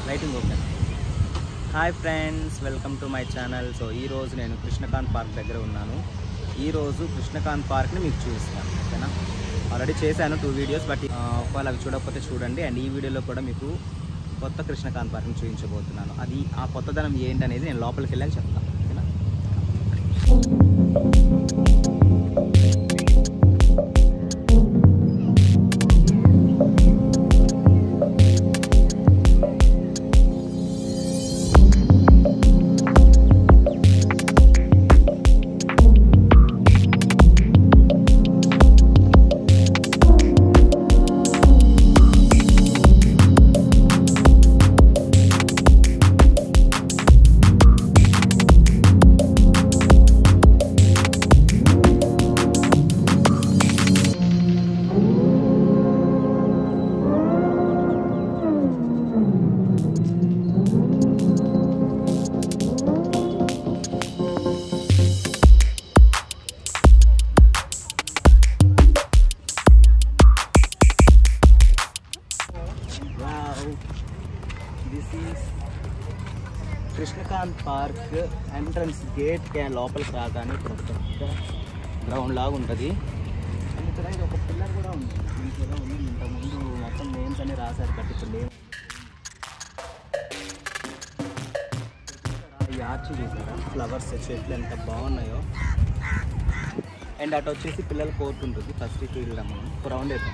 Lighting okay hi friends welcome to my channel so ఈ రోజు నేను కృష్ణకాంత్ పార్క్ దగ్గర ఉన్నాను ఈ రోజు కృష్ణకాంత్ పార్క్ని మీకు చూపిస్తాను ఓకేనా ఆల్రెడీ చేశాను టూ వీడియోస్ బట్ ఆ, ఒకవేళ అవి చూడకపోతే చూడండి అండ్ ఈ వీడియోలో కూడా మీకు కొత్త కృష్ణకాంత్ పార్క్ని చూపించబోతున్నాను అది ఆ కొత్తదనం ఏంటనేది నేను లోపలికి వెళ్ళాక చెప్తాను ఓకేనా wow this is Krishnakanth Park entrance gate లోపలికి రాగానే ఇక్కడ ఒక పెద్ద గ్రౌండ్ లాగా ఉంటుంది అండ్ ఇక్కడ ఇది ఒక పిల్లర్ కూడా ఉంది దీనికి ఏదో ఉంది ఇంతకుముందు మొత్తం నేమ్స్ అన్ని రాశారు బట్ ఇప్పుడు లేవు ఈ ఆర్చ్ చూసారా ఫ్లవర్స్ చెట్లు ఎంత బాగున్నాయో అండ్ అటు వచ్చేసి పిల్లల కోర్ట్ ఉంటుంది ఫస్ట్ ఇటు వెళ్దాం మనం ఒక రౌండ్ వేద్దాం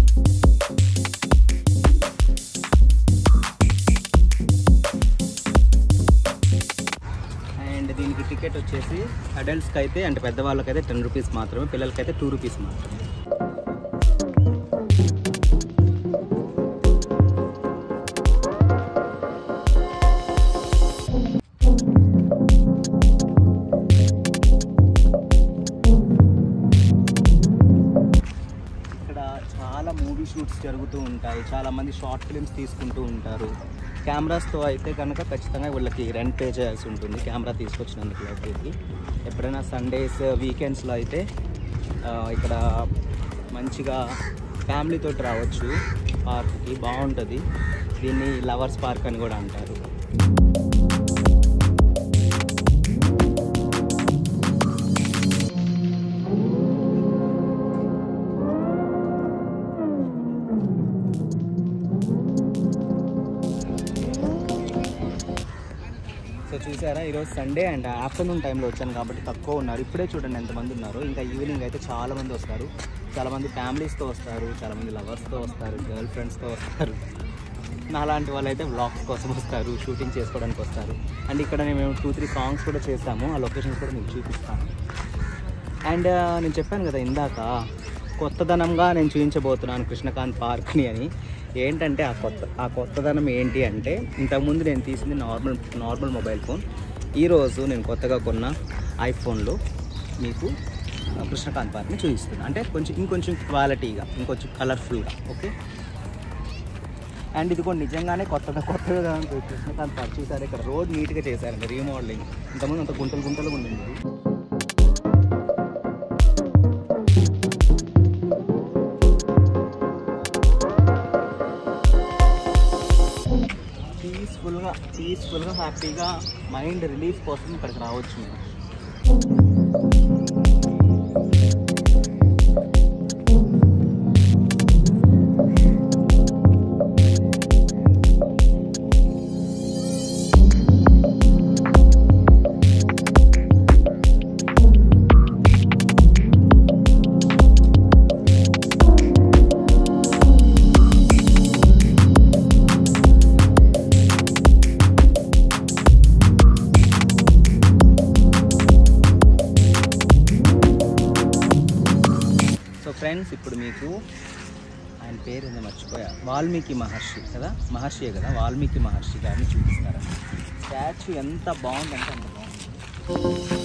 అండ్ దీనికి టికెట్ వచ్చేసి అడల్ట్స్కి అయితే అంటే పెద్దవాళ్ళకైతే టెన్ రూపీస్ మాత్రమే పిల్లలకైతే టూ రూపీస్ మాత్రమే ఇక్కడ చాలా మూవీ షూట్స్ జరుగుతూ ఉంటాయి చాలా మంది షార్ట్ ఫిల్మ్స్ తీసుకుంటూ ఉంటారు కెమెరాస్తో అయితే కనుక ఖచ్చితంగా వీళ్ళకి రెంట్ పే చేయాల్సి ఉంటుంది కెమెరా తీసుకొచ్చినందుకు లోపలికి ఎప్పుడైనా సండేస్ వీకెండ్స్లో అయితే ఆ, ఇక్కడ మంచిగా ఫ్యామిలీతో రావచ్చు పార్క్కి బాగుంటుంది దీన్ని లవర్స్ పార్క్ అని కూడా అంటారు సో చూసారా ఈరోజు సండే అండ్ ఆఫ్టర్నూన్ టైంలో వచ్చాను కాబట్టి తక్కువ ఉన్నారు ఇప్పుడే చూడండి ఎంతమంది ఉన్నారు ఇంకా ఈవినింగ్ అయితే చాలా మంది వస్తారు చాలా మంది ఫ్యామిలీస్తో వస్తారు చాలా మంది లవర్స్తో వస్తారు గర్ల్ ఫ్రెండ్స్తో వస్తారు నాలాంటి వాళ్ళు అయితే వ్లాగ్స్ కోసం వస్తారు షూటింగ్ చేసుకోవడానికి వస్తారు అండ్ ఇక్కడ మేము టూ త్రీ సాంగ్స్ కూడా చేసాము ఆ లొకేషన్స్ కూడా మీకు చూపిస్తాను అండ్ నేను చెప్పాను కదా ఇందాక కొత్తదనంగా నేను చూపించబోతున్నాను కృష్ణకాంత్ పార్క్ని అని ఏంటంటే ఆ కొత్త ఆ కొత్తదనం ఏంటి అంటే ఇంతకుముందు నేను తీసింది నార్మల్ నార్మల్ మొబైల్ ఫోన్ ఈరోజు నేను కొత్తగా కొన్న ఐఫోన్లో మీకు ఆ, కృష్ణకాంత్ పార్క్ని చూపిస్తున్నాను అంటే కొంచెం ఇంకొంచెం క్వాలిటీగా ఇంకొంచెం కలర్ఫుల్గా ఓకే అండ్ ఇది కూడా నిజంగానే కొత్తగా కొత్తగా ఉంది కృష్ణకాంత్ పార్క్ చూసారు ఇక్కడ రోడ్ నీట్గా చేశారండి రీమోడలింగ్ ఇంతకుముందు అంత గుంటలు గుంటలు ఉండింది ఇది. పీస్ఫుల్గా పీస్ఫుల్గా హ్యాపీగా మైండ్ రిలీఫ్ కోసం ఇక్కడికి రావచ్చు మీరు సో ఫ్రెండ్స్ ఇప్పుడు మీకు ఆయన పేరు ఏందో మర్చిపోయా వాల్మీకి మహర్షి కదా మహర్షియే కదా వాల్మీకి మహర్షి గారిని చూపిస్తారు స్టాచ్యూ ఎంత బాగుందంటే అంత బాగుంది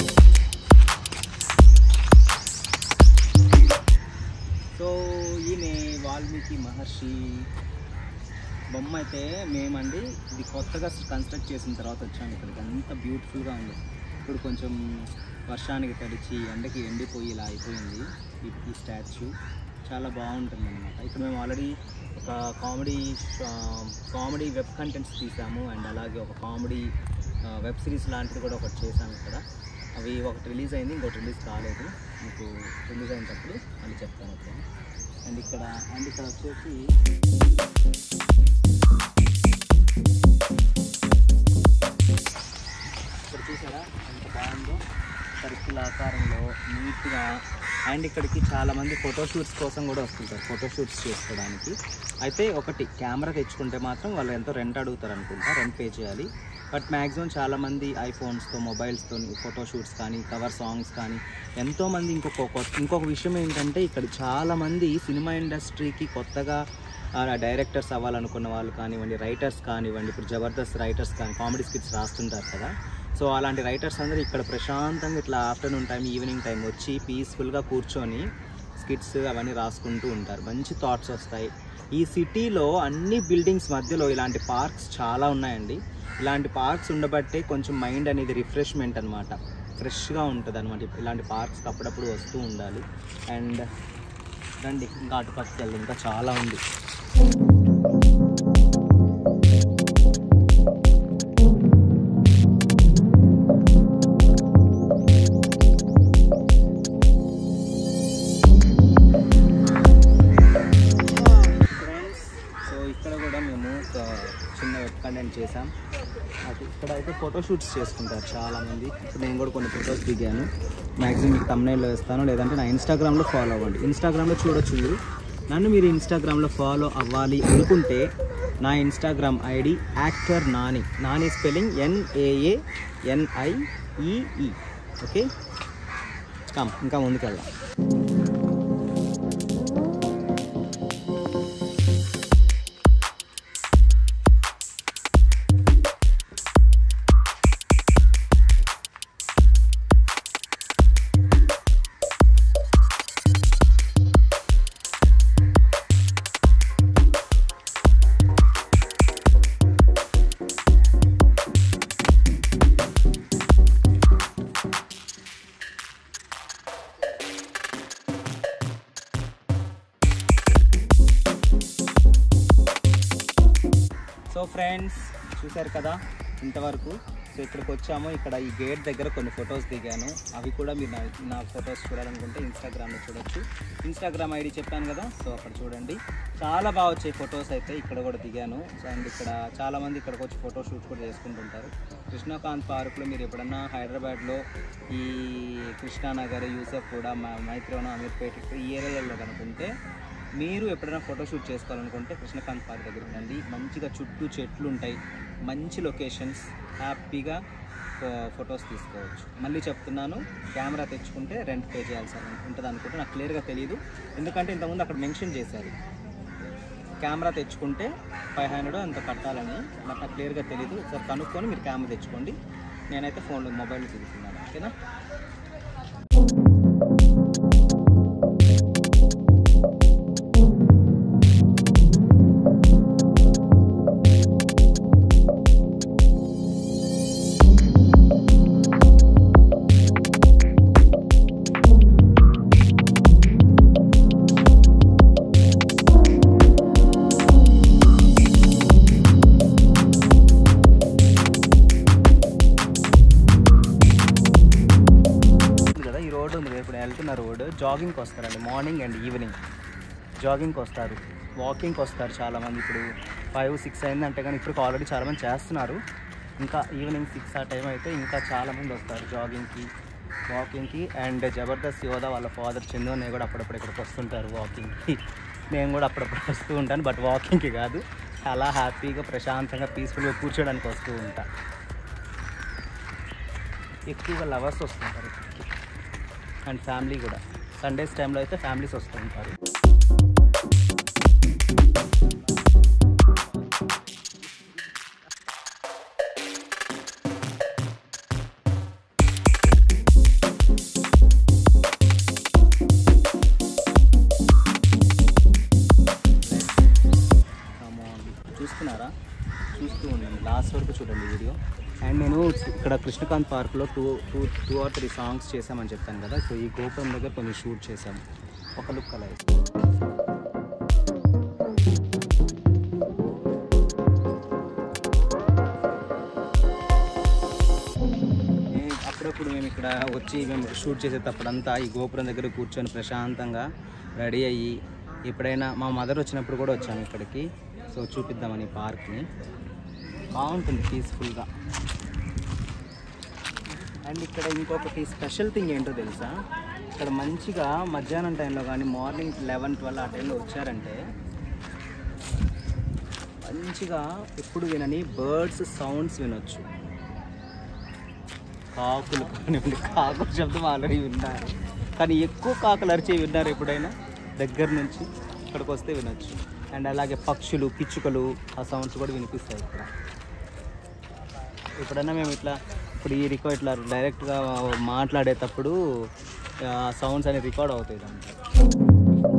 సో ఈయన వాల్మీకి మహర్షి బొమ్మ అయితే మేమండి ఇది కొత్తగా కన్స్ట్రక్ట్ చేసిన తర్వాత వచ్చాము ఇక్కడికి అంత బ్యూటిఫుల్గా ఉంది ఇప్పుడు కొంచెం వర్షానికి తడిచి ఎండకి ఎండిపోయి ఇలా అయిపోయింది ఈ- ఈ స్టాచ్యూ చాలా బాగుంటుంది అనమాట ఇక్కడ మేము ఆల్రెడీ ఒక కామెడీ కామెడీ వెబ్ కంటెంట్స్ తీసాము అండ్ అలాగే ఒక కామెడీ వెబ్ సిరీస్ లాంటిది కూడా ఒకటి చేసాము ఇక్కడ అవి ఒకటి రిలీజ్ అయింది ఇంకోటి రిలీజ్ కాలేదు మీకు రిలీజ్ అయినప్పుడు మళ్ళీ చెప్తాను ఓకే అండ్ ఇక్కడ అండ్ ఇక్కడ వచ్చేసి ఇక్కడ చూసారా ఎంత బాగుందో సర్కిల్ ఆకారంలో నీట్గా అండ్ ఇక్కడికి చాలామంది ఫోటోషూట్స్ కోసం కూడా వస్తుంటారు ఫోటోషూట్స్ చేసుకోవడానికి అయితే ఒకటి కెమెరా తెచ్చుకుంటే మాత్రం వాళ్ళు ఎంతో రెంట్ అడుగుతారు అనుకుంటా రెంట్ పే చేయాలి బట్ మ్యాక్సిమం చాలామంది ఐఫోన్స్తో మొబైల్స్తో ఫోటోషూట్స్ కానీ కవర్ సాంగ్స్ కానీ ఎంతోమంది ఇంకొక కొత్త- ఇంకొక విషయం ఏంటంటే ఇక్కడ చాలామంది సినిమా ఇండస్ట్రీకి కొత్తగా డైరెక్టర్స్ అవ్వాలనుకున్న వాళ్ళు కానివ్వండి రైటర్స్ కానివ్వండి ఇప్పుడు జబర్దస్త్ రైటర్స్ కానీ కామెడీ స్కిట్స్ రాస్తుంటారు కదా సో అలాంటి రైటర్స్ అందరూ ఇక్కడ ప్రశాంతంగా ఇట్లా ఆఫ్టర్నూన్ టైం ఈవినింగ్ టైం వచ్చి పీస్ఫుల్గా కూర్చొని స్కిట్స్ అవన్నీ రాసుకుంటూ ఉంటారు మంచి థాట్స్ వస్తాయి ఈ సిటీలో అన్ని బిల్డింగ్స్ మధ్యలో ఇలాంటి పార్క్స్ చాలా ఉన్నాయండి ఇలాంటి పార్క్స్ ఉండబట్టే కొంచెం మైండ్ అనేది రిఫ్రెష్మెంట్ అనమాట ఫ్రెష్గా ఉంటుంది అనమాట ఇలాంటి పార్క్స్ అప్పుడప్పుడు వస్తూ ఉండాలి అండ్ రండి ఇంకా అటు పక్కకి వెళ్దాం ఇంకా చాలా ఉంది ఫ్రెండ్స్ సో ఇక్కడ కూడా మేము ఒక చిన్న వెబ్ కంటెంట్ చేసాం అది ఇక్కడ అయితే ఫోటోషూట్స్ చేసుకుంటారు చాలామంది ఇప్పుడు నేను కూడా కొన్ని ఫొటోస్ దిగాను మ్యాక్సిమం మీకు తమ్నైల్లో వేస్తాను లేదంటే నా ఇన్స్టాగ్రామ్లో ఫాలో అవ్వండి ఇన్స్టాగ్రామ్లో చూడొచ్చు మీరు నన్ను మీరు ఇన్స్టాగ్రామ్లో ఫాలో అవ్వాలి అనుకుంటే నా Instagram ID actor Nani Nani spelling NAA NIEE okay come ఇంకా ముందుకెళ్దాం సో ఫ్రెండ్స్ చూశారు కదా ఇంతవరకు సో ఇక్కడికి వచ్చాము ఇక్కడ ఈ గేట్ దగ్గర కొన్ని ఫొటోస్ దిగాను అవి కూడా మీరు నా నా ఫొటోస్ చూడాలనుకుంటే ఇన్స్టాగ్రామ్లో చూడొచ్చు ఇన్స్టాగ్రామ్ ఐడి చెప్పాను కదా సో అక్కడ చూడండి చాలా బాగా వచ్చాయి ఫొటోస్ అయితే ఇక్కడ కూడా దిగాను సో అండ్ ఇక్కడ చాలామంది ఇక్కడికి వచ్చి ఫోటో షూట్ కూడా చేసుకుంటుంటారు కృష్ణాకాంత్ పార్క్లో మీరు ఎప్పుడన్నా హైదరాబాద్లో ఈ కృష్ణానగర్ యూసఫ్ కూడా మా మైత్రివనం అమీర్పేట ఇక్కడ ఈ ఏరియాలో కనుకుంటే మీరు ఎప్పుడైనా ఫోటోషూట్ చేసుకోవాలనుకుంటే కృష్ణకాంత్ పార్క్ దగ్గరికి రండి మంచిగా చుట్టూ చెట్లు ఉంటాయి మంచి లొకేషన్స్ హ్యాపీగా ఫొటోస్ తీసుకోవచ్చు మళ్ళీ చెప్తున్నాను కెమెరా తెచ్చుకుంటే రెంట్ పే చేయాల్సి ఉంటుంది అనుకుంటే నాకు క్లియర్గా తెలియదు ఎందుకంటే ఇంతకుముందు అక్కడ మెన్షన్ చేశారు కెమెరా తెచ్చుకుంటే ఫైవ్ హండ్రెడ్ అంత కట్టాలని నాకు నాకు క్లియర్గా తెలియదు ఒకసారి కనుక్కొని మీరు కెమెరా తెచ్చుకోండి నేనైతే ఫోన్లో మొబైల్ తిరుగుతున్నాను ఓకేనా ఉంది కదా ఈ రోడ్డు ఉంది కదా ఇప్పుడు వెళ్తున్న రోడ్డు జాగింగ్కి వస్తారండి మార్నింగ్ అండ్ ఈవినింగ్ జాగింగ్కి వస్తారు వాకింగ్కి వస్తారు చాలామంది ఇప్పుడు ఫైవ్ సిక్స్ అయిందంటే కానీ ఇప్పుడు ఆల్రెడీ చాలామంది చేస్తున్నారు ఇంకా ఈవినింగ్ సిక్స్ ఆ టైం అయితే ఇంకా చాలామంది వస్తారు జాగింగ్కి వాకింగ్కి అండ్ జబర్దస్త్ యోధా వాళ్ళ ఫాదర్ చందు అన్నయ్య కూడా అప్పుడప్పుడు ఇక్కడికి వస్తుంటారు వాకింగ్కి నేను కూడా అప్పుడప్పుడు వస్తూ ఉంటాను బట్ వాకింగ్కి కాదు అలా హ్యాపీగా ప్రశాంతంగా పీస్ఫుల్గా కూర్చోడానికి వస్తూ ఉంటా ఎక్కువగా లవర్స్ వస్తుంటారు ఇక్కడికి అండ్ ఫ్యామిలీ కూడా సండేస్ టైంలో అయితే ఫ్యామిలీస్ వస్తుంటారు Come on. చూస్తున్నారా చూస్తూ ఉండండి లాస్ట్ వరకు చూడండి వీడియో అండ్ నేను ఇక్కడ కృష్ణకాంత్ పార్క్లో two two two or three songs చేసామని చెప్పాను కదా సో ఈ గోపురం దగ్గర కొంచెం షూట్ చేశాము ఒక లుక్ అలా ఏ- అప్పుడప్పుడు మేము ఇక్కడ వచ్చి మేము షూట్ చేసేటప్పుడంతా ఈ గోపురం దగ్గర కూర్చొని ప్రశాంతంగా రెడీ అయ్యి ఎప్పుడైనా మా మదర్ వచ్చినప్పుడు కూడా వచ్చాము ఇక్కడికి సో చూపిద్దామని పార్క్ని బాగుంటుంది పీస్ఫుల్గా అండ్ ఇక్కడ ఇంకొకటి స్పెషల్ థింగ్ ఏంటో తెలుసా ఇక్కడ మంచిగా మధ్యాహ్నం టైంలో కానీ మార్నింగ్ లెవెన్ ట్వెల్వ్ ఆ టైంలో వచ్చారంటే మంచిగా ఎప్పుడు వినని బర్డ్స్ సౌండ్స్ వినొచ్చు కాకులు కానివ్వండి కాకుల శబ్దం ఆల్రెడీ విన్నారు కానీ ఎక్కువ కాకులు అరిచే విన్నారు ఎప్పుడైనా దగ్గర నుంచి ఇక్కడికి వస్తే వినొచ్చు అండ్ అలాగే పక్షులు పిచ్చుకలు ఆ సౌండ్స్ కూడా వినిపిస్తాయి ఇక్కడ ఎప్పుడైనా మేము ఇట్లా ఇప్పుడు ఈ రికార్డ్ ఇట్లా డైరెక్ట్గా మాట్లాడేటప్పుడు సౌండ్స్ అనేవి రికార్డ్ అవుతాయి దాంట్లో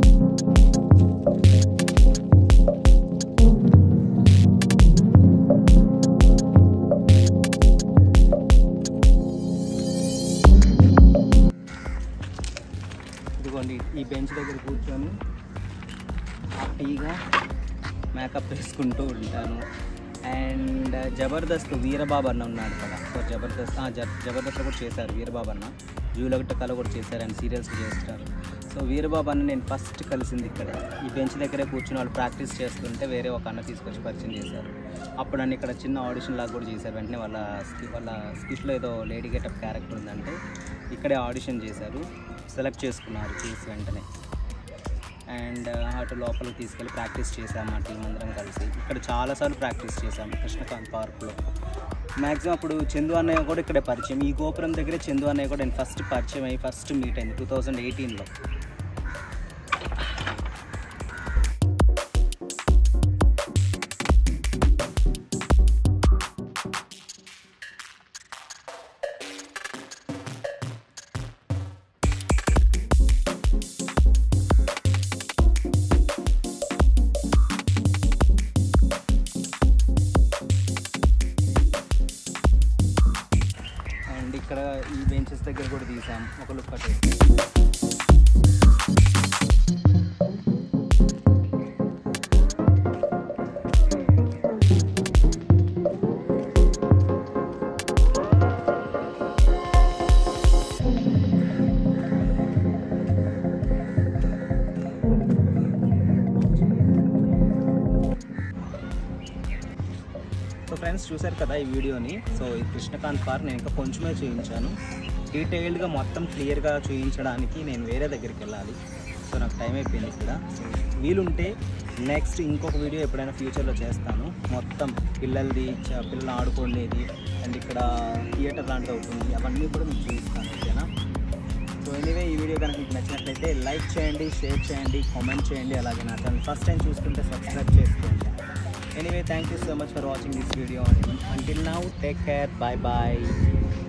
ఇదిగోండి ఈ బెంచ్ దగ్గర కూర్చొని హ్యాపీగా మేకప్ వేసుకుంటూ ఉంటాను అండ్ జబర్దస్త్ వీరబాబు అన్న ఉన్నాడు కదా సో జబర్దస్త్ ఆ, జ- జబర్దస్త్ కూడా చేశారు వీరబాబు అన్న జూలగట్ట కళ కూడా చేశారు అండ్ సీరియల్స్ చేస్తారు సో వీరబాబు అన్న నేను ఫస్ట్ కలిసింది ఇక్కడ ఈ బెంచ్ దగ్గరే కూర్చుని వాళ్ళు ప్రాక్టీస్ చేస్తుంటే వేరే ఒక అన్న తీసుకొచ్చి పరిచయం చేశారు అప్పుడు నన్ను ఇక్కడ చిన్న ఆడిషన్ లాగా కూడా చేశారు వెంటనే వాళ్ళ స్కి వాళ్ళ స్కిట్లో ఏదో లేడీ గెటప్ క్యారెక్టర్ ఉందంటే ఇక్కడే ఆడిషన్ చేశారు సెలెక్ట్ చేసుకున్నారు చేసి వెంటనే అండ్ అటు లోపలికి తీసుకెళ్ళి ప్రాక్టీస్ చేసాము మా టీం అందరం కలిసి ఇక్కడ చాలాసార్లు ప్రాక్టీస్ చేసాము కృష్ణకాంత్ పార్క్లో మ్యాక్సిమం అప్పుడు చందు అన్నయ్య కూడా ఇక్కడే పరిచయం ఈ గోపురం దగ్గరే చందు అన్నయ్య కూడా నేను ఫస్ట్ పరిచయం అయ్యి ఫస్ట్ మీట్ అయింది టూ థౌజండ్ ఎయిటీన్లో అండ్ ఇక్కడ ఈ బెంచెస్ దగ్గర కూడా తీసాం ఒక లుక్ అటేసి సో ఫ్రెండ్స్ చూశారు కదా ఈ వీడియోని సో ఈ కృష్ణకాంత్ పార్క్ నేను ఇంకా కొంచెమే చూపించాను డీటెయిల్డ్గా మొత్తం క్లియర్గా చూపించడానికి నేను వేరే దగ్గరికి వెళ్ళాలి సో నాకు టైం అయిపోయింది ఇక్కడ సో వీలుంటే నెక్స్ట్ ఇంకొక వీడియో ఎప్పుడైనా ఫ్యూచర్లో చేస్తాను మొత్తం పిల్లలది చ- పిల్లలు ఆడుకునేది అండ్ ఇక్కడ థియేటర్ లాంటిది అవుతుంది అవన్నీ కూడా మీకు చూపిస్తాను ఓకేనా సో ఎనీవే ఈ వీడియో కనుక మీకు నచ్చినట్లయితే లైక్ చేయండి షేర్ చేయండి కామెంట్ చేయండి అలాగే నా ఛానల్ ఫస్ట్ టైం చూసుకుంటే సబ్స్క్రైబ్ చేసుకోండి anyway thank you so much for watching this video until now take care bye bye